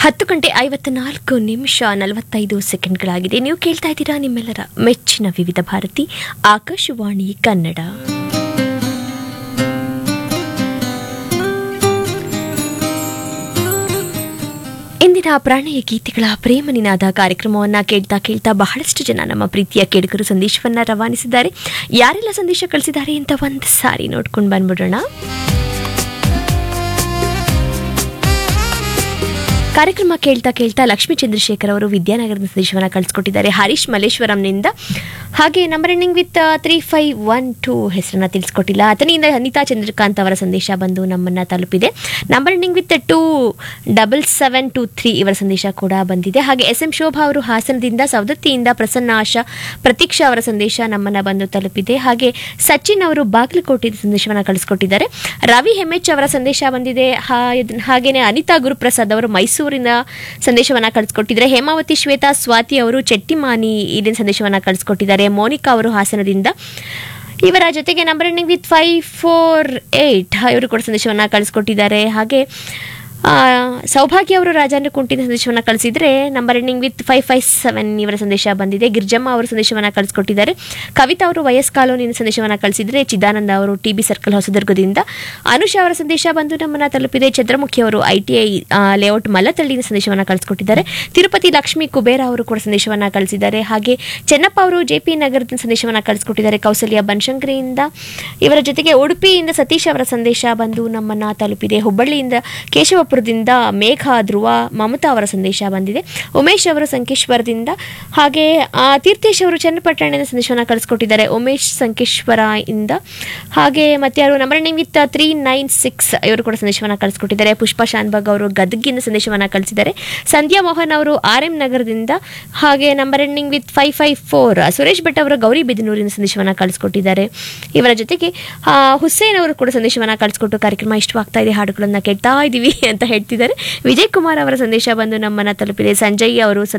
ಹತ್ತು ಗಂಟೆ ಐವತ್ತ ನಾಲ್ಕು ನಿಮಿಷ ನಲವತ್ತೈದು ಸೆಕೆಂಡ್ಗಳಾಗಿದೆ ನೀವು ಕೇಳ್ತಾ ಇದ್ದೀರಾ ನಿಮ್ಮೆಲ್ಲರ ಮೆಚ್ಚಿನ ವಿವಿಧ ಭಾರತಿ ಆಕಾಶವಾಣಿ ಕನ್ನಡ ಇಂದಿನ ಪ್ರಾಣೀಯ ಗೀತೆಗಳ ಪ್ರೇಮ ನಿನಾದ ಕಾರ್ಯಕ್ರಮವನ್ನ ಕೇಳ್ತಾ ಕೇಳ್ತಾ ಬಹಳಷ್ಟು ಜನ ನಮ್ಮ ಪ್ರೀತಿಯ ಕೇಳುಗರು ಸಂದೇಶವನ್ನ ರವಾನಿಸಿದ್ದಾರೆ ಯಾರೆಲ್ಲ ಸಂದೇಶ ಕಳಿಸಿದ್ದಾರೆ ಅಂತ ಒಂದು ಸಾರಿ ನೋಡ್ಕೊಂಡು ಬಂದ್ಬಿಡೋಣ ಕಾರ್ಯಕ್ರಮ ಕೇಳ್ತಾ ಕೇಳ್ತಾ ಲಕ್ಷ್ಮೀ ಚಂದ್ರಶೇಖರ್ ಅವರು ವಿದ್ಯಾನಗರದ ಸಂದೇಶವನ್ನು ಕಳಿಸ್ಕೊಟ್ಟಿದ್ದಾರೆ ಹರೀಶ್ ಮಲ್ಲೇಶ್ವರಂನಿಂದ ಹಾಗೆ number ending with three five one two ಹೆಸರನ್ನ ತಿಳಿಸ್ಕೊಟ್ಟಿಲ್ಲ ಆತನಿಂದ ಅನಿತಾ ಚಂದ್ರಕಾಂತ್ ಅವರ ಸಂದೇಶ ಬಂದು ನಮ್ಮನ್ನ ತಲುಪಿದೆ number ending with two double seven two three ಇವರ ಸಂದೇಶ ಕೂಡ ಬಂದಿದೆ ಹಾಗೆ ಎಸ್ ಎಂ ಶೋಭಾ ಅವರು ಹಾಸನದಿಂದ ಸವದತ್ತಿಯಿಂದ ಪ್ರಸನ್ನ ಆಶಾ ಪ್ರತೀಕ್ಷಾ ಅವರ ಸಂದೇಶ ನಮ್ಮನ್ನ ಬಂದು ತಲುಪಿದೆ ಹಾಗೆ ಸಚಿನ್ ಅವರು ಬಾಗಲಕೋಟೆಯ ಸಂದೇಶವನ್ನು ಕಳಿಸ್ಕೊಟ್ಟಿದ್ದಾರೆ ರವಿ ಹೆಮ್ಮೆಚ್ ಅವರ ಸಂದೇಶ ಬಂದಿದೆ ಹಾ- ಇದ್- ಹಾಗೇನೆ ಅನಿತಾ ಗುರುಪ್ರಸಾದ್ ಅವರು ಮೈಸೂರಿನ ಸಂದೇಶವನ್ನ ಕಳಿಸ್ಕೊಟ್ಟಿದ್ದಾರೆ ಹೇಮಾವತಿ ಶ್ವೇತಾ ಸ್ವಾತಿ ಅವರು ಚೆಟ್ಟಿಮಾನಿ ಇಲ್ಲಿನ ಸಂದೇಶವನ್ನ ಕಳಿಸ್ಕೊಟ್ಟಿದ್ದಾರೆ ಮೋನಿಕಾ ಅವರು ಹಾಸನದಿಂದ ಇವರ ಜೊತೆಗೆ number ending with five four eight ಇವರು ಕೂಡ ಸಂದೇಶವನ್ನ ಕಳಿಸ್ಕೊಟ್ಟಿದ್ದಾರೆ ಹಾಗೆ ಆ, ಸೌಭಾಗ್ಯ ಅವರು ರಾಜಾಂದ್ರ ಕುಂಟಿನ ಸಂದೇಶವನ್ನು ಕಳಿಸಿದ್ರೆ number ending with five five seven ಇವರ ಸಂದೇಶ ಬಂದಿದೆ ಗಿರ್ಜಮ್ಮ ಅವರು ಸಂದೇಶವನ್ನು ಕಳಿಸ್ಕೊಟ್ಟಿದ್ದಾರೆ ಕವಿತಾ ಅವರು ವಯಸ್ ಕಾಲೋನಿನ ಸಂದೇಶವನ್ನು ಕಳಿಸಿದ್ರೆ ಚಿದಾನಂದ ಅವರು ಟಿ ಬಿ ಸರ್ಕಲ್ ಹೊಸದುರ್ಗದಿಂದ ಅನುಷಾ ಅವರ ಸಂದೇಶ ಬಂದು ನಮ್ಮನ್ನ ತಲುಪಿದೆ ಚಂದ್ರಮುಖಿ ಅವರು ಐ ಟಿ ಐ ಲೇಔಟ್ ಮಲ್ಲತಳ್ಳಿನ ಸಂದೇಶವನ್ನು ಕಳಿಸ್ಕೊಟ್ಟಿದ್ದಾರೆ ತಿರುಪತಿ ಲಕ್ಷ್ಮಿ ಕುಬೇರ ಅವರು ಕೂಡ ಸಂದೇಶವನ್ನು ಕಳಿಸಿದ್ದಾರೆ ಹಾಗೆ ಚೆನ್ನಪ್ಪ ಅವರು ಜೆ ಪಿ ನಗರದ ಸಂದೇಶವನ್ನು ಕಳಿಸ್ಕೊಟ್ಟಿದ್ದಾರೆ ಕೌಸಲ್ಯ ಬನಶಂಕರಿಯಿಂದ ಇವರ ಜೊತೆಗೆ ಉಡುಪಿಯಿಂದ ಸತೀಶ್ ಅವರ ಸಂದೇಶ ಬಂದು ನಮ್ಮನ್ನ ತಲುಪಿದೆ ಹುಬ್ಬಳ್ಳಿಯಿಂದ ಕೇಶವಪುರದಿಂದ ಮೇಘ ಧ್ರುವ ಮಮತಾ ಅವರ ಸಂದೇಶ ಬಂದಿದೆ ಉಮೇಶ್ ಅವರು ಸಂಕೇಶ್ವರದಿಂದ ಹಾಗೆ ಆ, ತೀರ್ಥೇಶ್ ಅವರು ಚನ್ನಪಟ್ಟಣದಿಂದ ಸಂದೇಶವನ್ನು ಕಳಿಸ್ಕೊಟ್ಟಿದ್ದಾರೆ ಉಮೇಶ್ ಸಂಕೇಶ್ವರ ಇಂದ ಹಾಗೆ ಮತ್ತೆ ಯಾರು number ending with three nine six ಇವರು ಕೂಡ ಸಂದೇಶವನ್ನು ಕಳಿಸ್ಕೊಟ್ಟಿದ್ದಾರೆ ಪುಷ್ಪ ಶಾನ್ಭಾಗ್ ಅವರು ಗದಗಿಂದ ಸಂದೇಶವನ್ನು ಕಳಿಸಿದ್ದಾರೆ ಸಂಧ್ಯಾ ಮೋಹನ್ ಅವರು ಆರ್ ಎಂ ನಗರದಿಂದ ಹಾಗೆ number ending with five five four Suresh Bhat ಅವರು ಗೌರಿ ಬಿದನೂರಿನ ಸಂದೇಶವನ್ನು ಕಳಿಸ್ಕೊಟ್ಟಿದ್ದಾರೆ ಇವರ ಜೊತೆಗೆ ಆ, ಹುಸೇನ್ ಅವರು ಕೂಡ ಸಂದೇಶವನ್ನು ಕಳಿಸ್ಕೊಟ್ಟು ಕಾರ್ಯಕ್ರಮ ಇಷ್ಟವಾಗ್ತಾ ಇದೆ ಹಾಡುಗಳನ್ನ ಕೇಳ್ತಾ ಇದ್ದೀವಿ ಅಂತ ಹೇಳ್ತಿದ್ದಾರೆ ವಿಜಯ್ ಕುಮಾರ್ ಅವರ ಸಂದೇಶ ಬಂದು ನಮ್ಮನ್ನ ತಲುಪಿದೆ ಸಂಜಯ್ ಅವರು